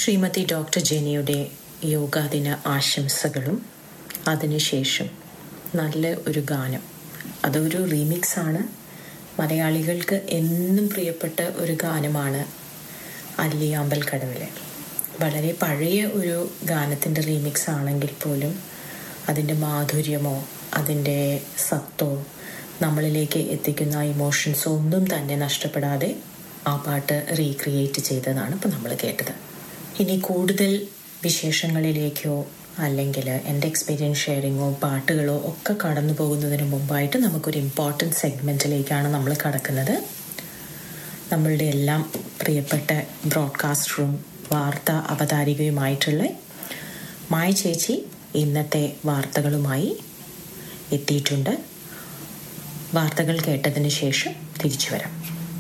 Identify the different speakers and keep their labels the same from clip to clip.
Speaker 1: Shrimati doctor ജെനിയുടെ യോഗാദിന ആശംസകളും അതിനുശേഷം നല്ല ഒരു ഗാനം അതൊരു റീമിക്സ് ആണ് മലയാളികൾക്ക് എന്നും പ്രിയപ്പെട്ട ഒരു ഗാനമാണ് അല്ലിയാമ്പൽ കടവിലെ വളരെ പഴയ ഒരു ഗാനത്തിൻ്റെ റീമിക്സ് ആണെങ്കിൽ പോലും അതിൻ്റെ മാധുര്യമോ അതിൻ്റെ സത്തോ നമ്മളിലേക്ക് എത്തിക്കുന്ന ഇമോഷൻസോ ഒന്നും തന്നെ നഷ്ടപ്പെടാതെ ആ പാട്ട് റീക്രിയേറ്റ് ചെയ്തതാണ് ഇപ്പോൾ നമ്മൾ കേട്ടത് ഇനി കൂടുതൽ വിശേഷങ്ങളിലേക്കോ അല്ലെങ്കിൽ എൻ്റെ എക്സ്പീരിയൻസ് ഷെയറിങ്ങോ പാട്ടുകളോ ഒക്കെ കടന്നു പോകുന്നതിന് മുമ്പായിട്ട് നമുക്കൊരു ഇമ്പോർട്ടൻറ്റ് സെഗ്മെൻറ്റിലേക്കാണ് നമ്മൾ കടക്കുന്നത് നമ്മളുടെ എല്ലാം പ്രിയപ്പെട്ട ബ്രോഡ്കാസ്റ്ററും വാർത്താ അവതാരികയുമായിട്ടുള്ള മായ ചേച്ചി ഇന്നത്തെ വാർത്തകളുമായി എത്തിയിട്ടുണ്ട് വാർത്തകൾ കേട്ടതിന് ശേഷം തിരിച്ചു വരാം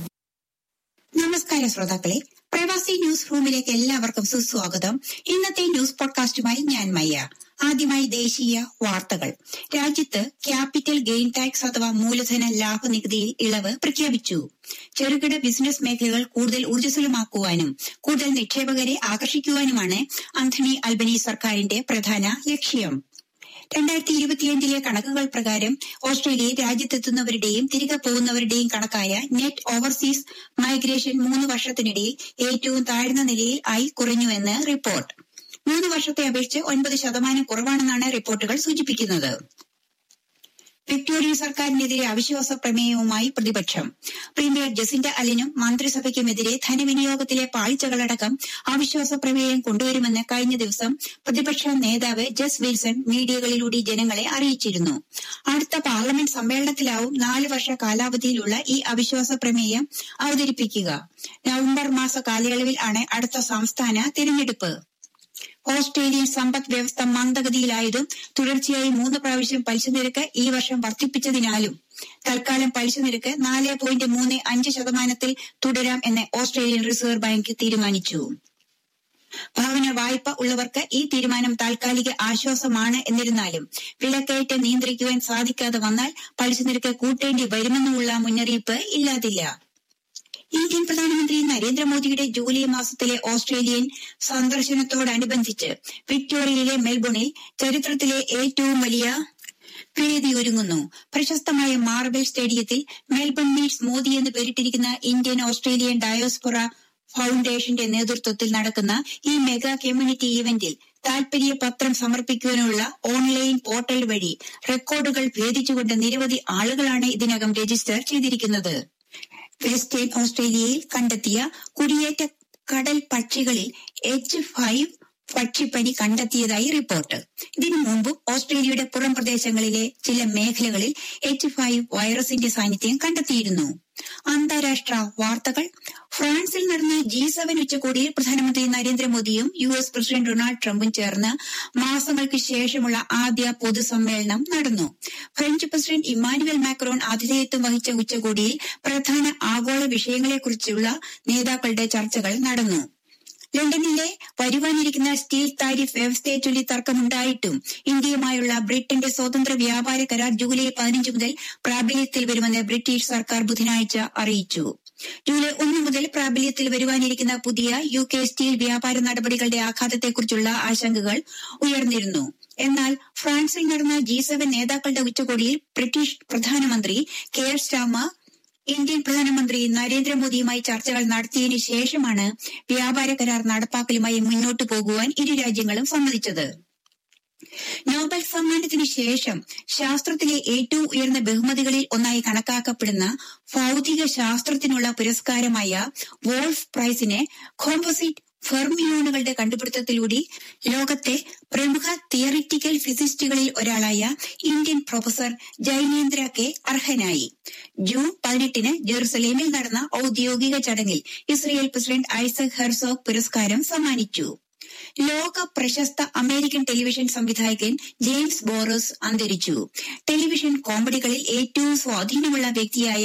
Speaker 2: നമസ്കാരം ശ്രോതാക്കളെ പ്രവാസി ന്യൂസ് റൂമിലേക്ക് എല്ലാവർക്കും സുസ്വാഗതം ഇന്നത്തെ ന്യൂസ് പോഡ്കാസ്റ്റുമായി ഞാൻ മയ്യ ആദ്യമായി ദേശീയ വാർത്തകൾ രാജ്യത്ത് ക്യാപിറ്റൽ ഗെയിൻ ടാക്സ് അഥവാ മൂലധന ലാഭ നികുതിയിൽ ഇളവ് പ്രഖ്യാപിച്ചു ചെറുകിട ബിസിനസ് മേഖലകൾ കൂടുതൽ ഊർജ്ജസ്വലമാക്കുവാനും കൂടുതൽ നിക്ഷേപകരെ ആകർഷിക്കുവാനുമാണ് അന്ഥണി അൽബനി സർക്കാരിന്റെ പ്രധാന ലക്ഷ്യം രണ്ടായിരത്തി ഇരുപത്തിയഞ്ചിലെ കണക്കുകൾ പ്രകാരം ഓസ്ട്രേലിയയിൽ രാജ്യത്തെത്തുന്നവരുടെയും തിരികെ പോകുന്നവരുടെയും കണക്കായ നെറ്റ് ഓവർസീസ് മൈഗ്രേഷൻ മൂന്ന് വർഷത്തിനിടയിൽ ഏറ്റവും താഴ്ന്ന നിലയിൽ ആയി കുറഞ്ഞുവെന്ന് റിപ്പോർട്ട് മൂന്ന് വർഷത്തെ അപേക്ഷിച്ച് ഒൻപത് ശതമാനം കുറവാണെന്നാണ് റിപ്പോർട്ടുകൾ സൂചിപ്പിക്കുന്നത് വിക്ടോറിയ സർക്കാരിനെതിരെ അവിശ്വാസ പ്രമേയവുമായി പ്രതിപക്ഷം പ്രീമിയർ ജസിന്റ അലിനും മന്ത്രിസഭയ്ക്കുമെതിരെ ധനവിനിയോഗത്തിലെ പാളിച്ചകളടക്കം അവിശ്വാസ പ്രമേയം കൊണ്ടുവരുമെന്ന് കഴിഞ്ഞ ദിവസം പ്രതിപക്ഷ നേതാവ് ജസ് വിൽസൺ മീഡിയകളിലൂടെ ജനങ്ങളെ അറിയിച്ചിരുന്നു അടുത്ത പാർലമെന്റ് സമ്മേളനത്തിലാവും നാല് വർഷ കാലാവധിയിലുള്ള ഈ അവിശ്വാസ പ്രമേയം അവതരിപ്പിക്കുക നവംബർ മാസ കാലയളവിൽ ആണ് അടുത്ത സംസ്ഥാന തിരഞ്ഞെടുപ്പ് ഓസ്ട്രേലിയൻ സമ്പദ് വ്യവസ്ഥ മന്ദഗതിയിലായതും തുടർച്ചയായി മൂന്ന് പ്രാവശ്യം പലിശ നിരക്ക് ഈ വർഷം വർദ്ധിപ്പിച്ചതിനാലും തൽക്കാലം പലിശ നിരക്ക് നാല് പോയിന്റ് മൂന്ന് അഞ്ച് ശതമാനത്തിൽ തുടരാം എന്ന് ഓസ്ട്രേലിയൻ റിസർവ് ബാങ്ക് തീരുമാനിച്ചു ഭവന വായ്പ ഉള്ളവർക്ക് ഈ തീരുമാനം താൽക്കാലിക ആശ്വാസമാണ് എന്നിരുന്നാലും വിലക്കയറ്റം നിയന്ത്രിക്കുവാൻ സാധിക്കാതെ വന്നാൽ പലിശ നിരക്ക് കൂട്ടേണ്ടി വരുമെന്നുമുള്ള മുന്നറിയിപ്പ് ഇല്ലാതില്ല ഇന്ത്യൻ പ്രധാനമന്ത്രി നരേന്ദ്രമോദിയുടെ ജൂലൈ മാസത്തിലെ ഓസ്ട്രേലിയൻ സന്ദർശനത്തോടനുബന്ധിച്ച് വിക്ടോറിയയിലെ മെൽബണിൽ ചരിത്രത്തിലെ ഏറ്റവും വലിയ വേദി ഒരുങ്ങുന്നു പ്രശസ്തമായ മാർബിൾ സ്റ്റേഡിയത്തിൽ മെൽബൺ മീറ്റ്സ് മോദി എന്ന് പേരിട്ടിരിക്കുന്ന ഇന്ത്യൻ ഓസ്ട്രേലിയൻ ഡയോസ്പൊറ ഫൗണ്ടേഷന്റെ നേതൃത്വത്തിൽ നടക്കുന്ന ഈ മെഗാ കമ്മ്യൂണിറ്റി ഇവന്റിൽ താൽപര്യ പത്രം സമർപ്പിക്കുവാനുള്ള ഓൺലൈൻ പോർട്ടൽ വഴി റെക്കോർഡുകൾ ഭേദിച്ചുകൊണ്ട് നിരവധി ആളുകളാണ് ഇതിനകം രജിസ്റ്റർ ചെയ്തിരിക്കുന്നത് വെസ്റ്റേൺ ഓസ്ട്രേലിയയിൽ കണ്ടെത്തിയ കുടിയേറ്റ കടൽ പക്ഷികളിൽ എച്ച് ഫൈവ് പക്ഷിപ്പനി കണ്ടെത്തിയതായി റിപ്പോർട്ട് ഇതിനു മുമ്പും ഓസ്ട്രേലിയയുടെ പുറം പ്രദേശങ്ങളിലെ ചില മേഖലകളിൽ എച്ച് ഫൈവ് വൈറസിന്റെ സാന്നിധ്യം കണ്ടെത്തിയിരുന്നു അന്താരാഷ്ട്ര വാർത്തകൾ ഫ്രാൻസിൽ നടന്ന ജി സെവൻ ഉച്ചകോടിയിൽ പ്രധാനമന്ത്രി നരേന്ദ്രമോദിയും യു എസ് പ്രസിഡന്റ് ഡൊണാൾഡ് ട്രംപും ചേർന്ന് മാസങ്ങൾക്ക് ശേഷമുള്ള ആദ്യ പൊതുസമ്മേളനം നടന്നു ഫ്രഞ്ച് പ്രസിഡന്റ് ഇമ്മാനുവൽ മാക്രോൺ ആതിഥേയത്വം വഹിച്ച ഉച്ചകോടിയിൽ പ്രധാന ആഗോള വിഷയങ്ങളെക്കുറിച്ചുള്ള നേതാക്കളുടെ ചർച്ചകൾ നടന്നു ലണ്ടനിലെ വരുവാനിരിക്കുന്ന സ്റ്റീൽ താരിഫ് വ്യവസ്ഥയെ ചൊല്ലി തർക്കമുണ്ടായിട്ടും ഇന്ത്യയുമായുള്ള ബ്രിട്ടന്റെ സ്വതന്ത്ര വ്യാപാര കരാർ ജൂലൈ പതിനഞ്ച് മുതൽ പ്രാബല്യത്തിൽ വരുമെന്ന് ബ്രിട്ടീഷ് സർക്കാർ ബുധനാഴ്ച അറിയിച്ചു ജൂലൈ ഒന്ന് മുതൽ പ്രാബല്യത്തിൽ വരുവാനിരിക്കുന്ന പുതിയ യു കെ സ്റ്റീൽ വ്യാപാര നടപടികളുടെ ആഘാതത്തെക്കുറിച്ചുള്ള ആശങ്കകൾ ഉയർന്നിരുന്നു എന്നാൽ ഫ്രാൻസിൽ നടന്ന ജി സെവൻ നേതാക്കളുടെ ഉച്ചകോടിയിൽ ബ്രിട്ടീഷ് പ്രധാനമന്ത്രി കെയർ സ്റ്റാമർ ഇന്ത്യൻ പ്രധാനമന്ത്രി നരേന്ദ്രമോദിയുമായി ചർച്ചകൾ നടത്തിയതിനു ശേഷമാണ് വ്യാപാര കരാർ നടപ്പാക്കലുമായി മുന്നോട്ടു പോകുവാൻ ഇരു രാജ്യങ്ങളും സമ്മതിച്ചത് നോബൽ സമ്മാനത്തിനു ശേഷം ശാസ്ത്രത്തിലെ ഏറ്റവും ഉയർന്ന ബഹുമതികളിൽ ഒന്നായി കണക്കാക്കപ്പെടുന്ന ഭൗതിക ശാസ്ത്രത്തിനുള്ള പുരസ്കാരമായ വോൾഫ് പ്രൈസിനെ കോമ്പോസിറ്റ് ഫെർമിയോണുകളുടെ കണ്ടുപിടുത്തത്തിലൂടെ ലോകത്തെ പ്രമുഖ തിയറിറ്റിക്കൽ ഫിസിസ്റ്റുകളിൽ ഒരാളായ ഇന്ത്യൻ പ്രൊഫസർ ജൈനേന്ദ്ര കെ അർഹനായി ജൂൺ പതിനെട്ടിന് ജെറുസലേമിൽ നടന്ന ഔദ്യോഗിക ചടങ്ങിൽ ഇസ്രയേൽ പ്രസിഡന്റ് ഐസക് ഹെർസോഗ് പുരസ്കാരം സമ്മാനിച്ചു ലോക പ്രശസ്ത അമേരിക്കൻ ടെലിവിഷൻ സംവിധായകൻ ജെയിംസ് ബോറസ് അന്തരിച്ചു ടെലിവിഷൻ കോമഡികളിൽ ഏറ്റവും സ്വാധീനമുള്ള വ്യക്തിയായ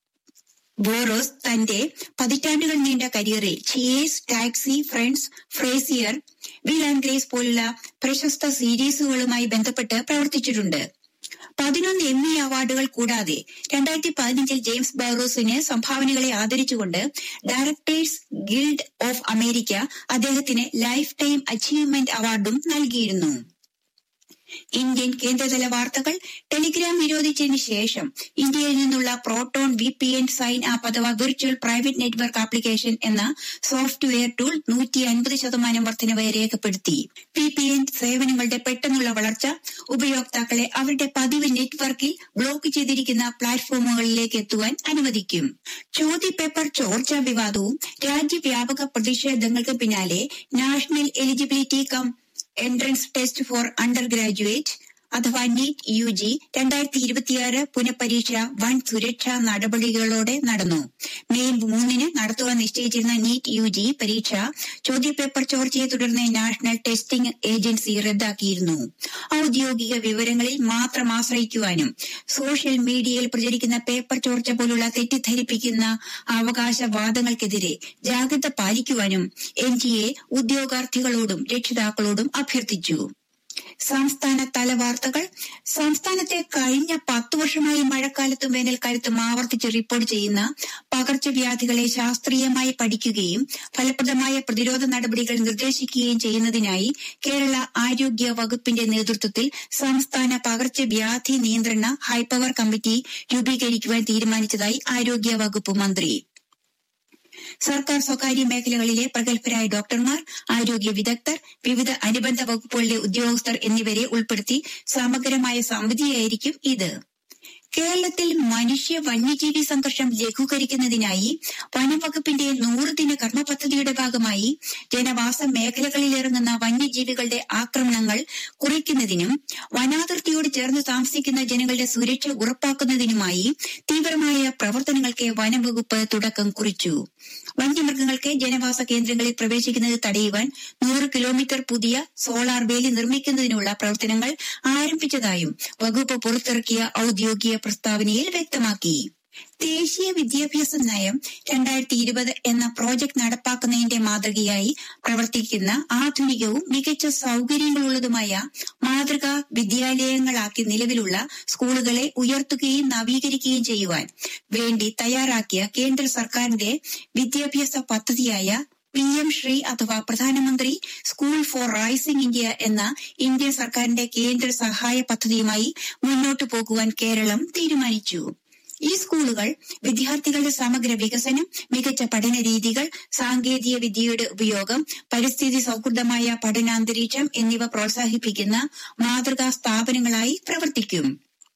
Speaker 2: ബോറോസ് തന്റെ പതിറ്റാണ്ടുകൾ നീണ്ട കരിയറിൽ ചിയേസ് Taxi Friends Frasier Will and Grace പോലുള്ള പ്രശസ്ത സീരീസുകളുമായി ബന്ധപ്പെട്ട് പ്രവർത്തിച്ചിട്ടുണ്ട് പതിനൊന്ന് എമ്മി അവാർഡുകൾ കൂടാതെ രണ്ടായിരത്തി പതിനഞ്ചിൽ ജെയിംസ് ബറോസിന് സംഭാവനകളെ ആദരിച്ചുകൊണ്ട് ഡയറക്ടേഴ്സ് ഗിൽഡ് ഓഫ് അമേരിക്ക അദ്ദേഹത്തിന് ലൈഫ് ടൈം അച്ചീവ്മെന്റ് അവാർഡും നൽകിയിരുന്നു ഇന്ത്യൻ കേന്ദ്രതല വാർത്തകൾ ടെലിഗ്രാം നിരോധിച്ചതിന് ശേഷം ഇന്ത്യയിൽ നിന്നുള്ള Proton V P N sign app അഥവാ വിർച്വൽ പ്രൈവറ്റ് നെറ്റ്വർക്ക് ആപ്ലിക്കേഷൻ എന്ന സോഫ്റ്റ്വെയർ ടൂൾ നൂറ്റി അൻപത് ശതമാനം വർധനവ് രേഖപ്പെടുത്തി വി പി എൻ സേവനങ്ങളുടെ പെട്ടെന്നുള്ള വളർച്ച ഉപയോക്താക്കളെ അവരുടെ പതിവ് നെറ്റ്വർക്കിൽ ബ്ലോക്ക് ചെയ്തിരിക്കുന്ന പ്ലാറ്റ്ഫോമുകളിലേക്ക് എത്തുവാൻ അനുവദിക്കും ചോദ്യപേപ്പർ ചോർച്ചാ വിവാദവും രാജ്യവ്യാപക പ്രതിഷേധങ്ങൾക്ക് പിന്നാലെ national eligibility cum entrance test for undergraduate അഥവാ നീറ്റ് യു ജി രണ്ടായിരത്തി ഇരുപത്തിയാറ് പുനഃപരീക്ഷ വൻ സുരക്ഷാ നടപടികളോടെ നടന്നു മെയ് മൂന്നിന് നടത്തുവാൻ നിശ്ചയിച്ചിരുന്ന നീറ്റ് യു ജി പരീക്ഷ ചോദ്യപേപ്പർ ചോർച്ചയെ തുടർന്ന് നാഷണൽ ടെസ്റ്റിംഗ് ഏജൻസി റദ്ദാക്കിയിരുന്നു ഔദ്യോഗിക വിവരങ്ങളിൽ മാത്രം ആശ്രയിക്കുവാനും സോഷ്യൽ മീഡിയയിൽ പ്രചരിക്കുന്ന പേപ്പർ ചോർച്ച പോലുള്ള തെറ്റിദ്ധരിപ്പിക്കുന്ന അവകാശവാദങ്ങൾക്കെതിരെ ജാഗ്രത പാലിക്കുവാനും എൻ ടി എ ഉദ്യോഗാർത്ഥികളോടും രക്ഷിതാക്കളോടും അഭ്യർത്ഥിച്ചു സംസ്ഥാന തല വാർത്തകൾ സംസ്ഥാനത്തെ കഴിഞ്ഞ പത്തു വർഷമായി മഴക്കാലത്തും വേനൽക്കാലത്തും ആവർത്തിച്ച് റിപ്പോർട്ട് ചെയ്യുന്ന പകർച്ചവ്യാധികളെ ശാസ്ത്രീയമായി പഠിക്കുകയും ഫലപ്രദമായ പ്രതിരോധ നടപടികൾ നിർദ്ദേശിക്കുകയും ചെയ്യുന്നതിനായി കേരള ആരോഗ്യ വകുപ്പിന്റെ നേതൃത്വത്തിൽ സംസ്ഥാന പകർച്ചവ്യാധി നിയന്ത്രണ ഹൈപ്പവർ കമ്മിറ്റി രൂപീകരിക്കുവാൻ തീരുമാനിച്ചതായി ആരോഗ്യ വകുപ്പ് മന്ത്രി സർക്കാർ സ്വകാര്യ മേഖലകളിലെ പ്രഗത്ഭരായ ഡോക്ടർമാർ ആരോഗ്യ വിദഗ്ധർ വിവിധ അനുബന്ധ വകുപ്പുകളിലെ ഉദ്യോഗസ്ഥർ എന്നിവരെ ഉൾപ്പെടുത്തി സമഗ്രമായ സമിതിയായിരിക്കും ഇത് കേരളത്തിൽ മനുഷ്യ വന്യജീവി സംഘർഷം ലഘൂകരിക്കുന്നതിനായി വനംവകുപ്പിന്റെ നൂറ് ദിന കർമ്മ പദ്ധതിയുടെ ഭാഗമായി ജനവാസ മേഖലകളിൽ ഇറങ്ങുന്ന വന്യജീവികളുടെ ആക്രമണങ്ങൾ കുറയ്ക്കുന്നതിനും വനാതിർത്തിയോട് ചേർന്ന് താമസിക്കുന്ന ജനങ്ങളുടെ സുരക്ഷ ഉറപ്പാക്കുന്നതിനുമായി തീവ്രമായ പ്രവർത്തനങ്ങൾക്ക് വനംവകുപ്പ് തുടക്കം കുറിച്ചു വന്യമൃഗങ്ങൾക്ക് ജനവാസ കേന്ദ്രങ്ങളിൽ പ്രവേശിക്കുന്നത് തടയുവാൻ നൂറ് കിലോമീറ്റർ പുതിയ സോളാർ വേലി നിർമ്മിക്കുന്നതിനുള്ള പ്രവർത്തനങ്ങൾ ആരംഭിച്ചതായും വകുപ്പ് പുറത്തിറക്കിയ ഔദ്യോഗിക പ്രസ്താവനയിൽ വ്യക്തമാക്കി ദേശീയ വിദ്യാഭ്യാസ നയം രണ്ടായിരത്തി ഇരുപത് എന്ന പ്രോജക്ട് നടപ്പാക്കുന്നതിന്റെ മാതൃകയായി പ്രവർത്തിക്കുന്ന ആധുനികവും മികച്ച സൗകര്യങ്ങളുള്ളതുമായ മാതൃകാ വിദ്യാലയങ്ങളാക്കി നിലവിലുള്ള സ്കൂളുകളെ ഉയർത്തുകയും നവീകരിക്കുകയും ചെയ്യുവാൻ വേണ്ടി തയ്യാറാക്കിയ കേന്ദ്ര സർക്കാരിന്റെ വിദ്യാഭ്യാസ പദ്ധതിയായ പി എം ശ്രീ അഥവാ പ്രധാനമന്ത്രി സ്കൂൾ ഫോർ റൈസിംഗ് ഇന്ത്യ എന്ന ഇന്ത്യ സർക്കാരിന്റെ കേന്ദ്ര സഹായ പദ്ധതിയുമായി മുന്നോട്ടു പോകുവാൻ കേരളം തീരുമാനിച്ചു ഈ സ്കൂളുകൾ വിദ്യാർത്ഥികളുടെ സമഗ്ര വികസനം മികച്ച പഠന രീതികൾ സാങ്കേതിക വിദ്യയുടെ ഉപയോഗം പരിസ്ഥിതി സൗഹൃദമായ പഠനാന്തരീക്ഷം എന്നിവ പ്രോത്സാഹിപ്പിക്കുന്ന മാതൃകാ സ്ഥാപനങ്ങളായി പ്രവർത്തിക്കും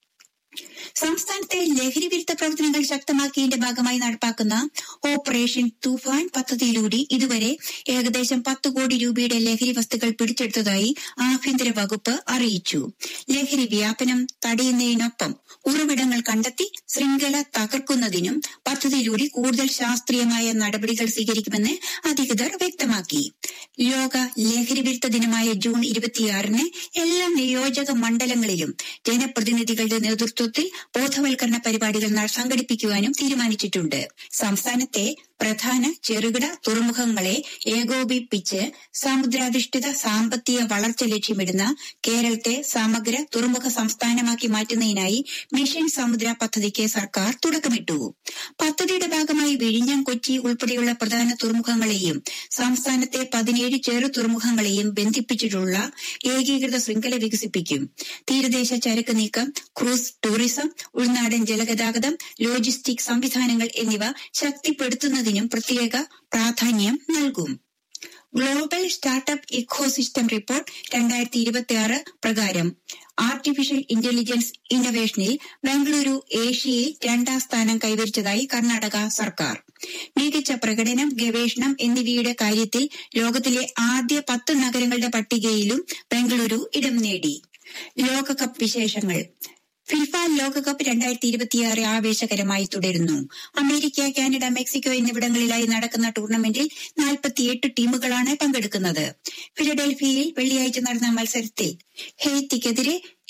Speaker 2: സംസ്ഥാനത്തെ ലഹരി വിരുദ്ധ പ്രവർത്തനങ്ങൾ ശക്തമാക്കിയതിന്റെ ഭാഗമായി നടപ്പാക്കുന്ന ഓപ്പറേഷൻ തൂഫാൻ പദ്ധതിയിലൂടെ ഇതുവരെ ഏകദേശം പത്ത് കോടി രൂപയുടെ ലഹരി വസ്തുക്കൾ പിടിച്ചെടുത്തതായി ആഭ്യന്തര വകുപ്പ് അറിയിച്ചു ലഹരി വ്യാപനം തടയുന്നതിനൊപ്പം ഉറവിടങ്ങൾ കണ്ടെത്തി ശൃംഖല തകർക്കുന്നതിനും പദ്ധതിയിലൂടെ കൂടുതൽ ശാസ്ത്രീയമായ നടപടികൾ സ്വീകരിക്കുമെന്ന് അധികൃതർ വ്യക്തമാക്കി ലോക ലഹരി വിരുദ്ധ ദിനമായ ജൂൺ ഇരുപത്തിയാറിന് എല്ലാ നിയോജക മണ്ഡലങ്ങളിലും ജനപ്രതിനിധികളുടെ നേതൃത്വത്തിൽ ബോധവൽക്കരണ പരിപാടികൾ സംഘടിപ്പിക്കുവാനും തീരുമാനിച്ചിട്ടുണ്ട് സംസ്ഥാനത്തെ പ്രധാന ചെറുകിട തുറമുഖങ്ങളെ ഏകോപിപ്പിച്ച് സമുദ്രാധിഷ്ഠിത സാമ്പത്തിക വളർച്ച ലക്ഷ്യമിടുന്ന കേരളത്തെ സമഗ്ര തുറമുഖ സംസ്ഥാനമാക്കി മാറ്റുന്നതിനായി മിഷൻ സമുദ്ര പദ്ധതിക്ക് സർക്കാർ തുടക്കമിട്ടു പദ്ധതിയുടെ ഭാഗമായി വിഴിഞ്ഞം കൊച്ചി ഉൾപ്പെടെയുള്ള പ്രധാന തുറമുഖങ്ങളെയും സംസ്ഥാനത്തെ പതിനേഴ് ചെറു തുറമുഖങ്ങളെയും ബന്ധിപ്പിച്ചിട്ടുള്ള ഏകീകൃത ശൃംഖല വികസിപ്പിക്കും തീരദേശ ചരക്ക് നീക്കം ക്രൂസ് ടൂറിസം ഉൾനാടൻ ജലഗതാഗതം ലോജിസ്റ്റിക് സംവിധാനങ്ങൾ എന്നിവ ശക്തിപ്പെടുത്തുന്നതിനും പ്രത്യേക പ്രാധാന്യം നൽകും ഗ്ലോബൽ സ്റ്റാർട്ടപ്പ് ഇക്കോസിസ്റ്റം റിപ്പോർട്ട് രണ്ടായിരത്തി ഇരുപത്തി ആറ് പ്രകാരം ആർട്ടിഫിഷ്യൽ ഇന്റലിജൻസ് ഇന്നൊവേഷനിൽ ബംഗളൂരു ഏഷ്യയിൽ രണ്ടാം സ്ഥാനം കൈവരിച്ചതായി കർണാടക സർക്കാർ മികച്ച പ്രകടനം ഗവേഷണം എന്നിവയുടെ കാര്യത്തിൽ ലോകത്തിലെ ആദ്യ പത്ത് നഗരങ്ങളുടെ പട്ടികയിലും ബംഗളൂരു ഇടം നേടി ലോകകപ്പ് വിശേഷങ്ങൾ ഫിഫ ലോകകപ്പ് രണ്ടായിരത്തി ഇരുപത്തിയാറ് ആവേശകരമായി തുടരുന്നു അമേരിക്ക കാനഡ മെക്സിക്കോ എന്നിവിടങ്ങളിലായി നടക്കുന്ന ടൂർണമെന്റിൽ നാൽപ്പത്തിയെട്ട് ടീമുകളാണ് പങ്കെടുക്കുന്നത് ഫിലഡൽഫിയയിൽ വെള്ളിയാഴ്ച നടന്ന മത്സരത്തിൽ ഹെയ്ത്തിക്കെതിരെ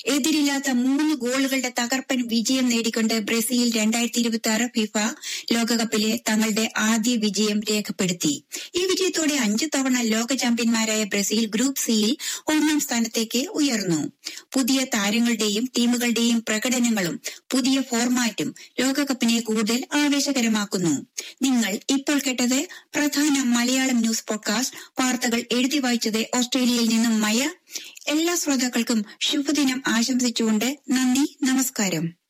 Speaker 2: എതിരില്ലാത്ത മൂന്ന് ഗോളുകളുടെ തകർപ്പൻ വിജയം നേടിക്കൊണ്ട് ബ്രസീൽ രണ്ടായിരത്തി ഇരുപത്തി ആറ് ഫിഫ ലോകകപ്പിലെ തങ്ങളുടെ ആദ്യ വിജയം രേഖപ്പെടുത്തി ഈ വിജയത്തോടെ അഞ്ചു തവണ ലോക ചാമ്പ്യന്മാരായ ബ്രസീൽ ഗ്രൂപ്പ് സിയിൽ ഒന്നാം സ്ഥാനത്തേക്ക് ഉയർന്നു പുതിയ താരങ്ങളുടെയും ടീമുകളുടെയും പ്രകടനങ്ങളും പുതിയ ഫോർമാറ്റും ലോകകപ്പിനെ കൂടുതൽ ആവേശകരമാക്കുന്നു നിങ്ങൾ ഇപ്പോൾ കേട്ടത് പ്രധാന മലയാളം ന്യൂസ് പോഡ്കാസ്റ്റ് വാർത്തകൾ എഴുതി വായിച്ചത് ഓസ്ട്രേലിയയിൽ നിന്നും മയ എല്ലാ ശ്രോതാക്കൾക്കും ശുഭദിനം ആശംസിച്ചുകൊണ്ട് നന്ദി നമസ്കാരം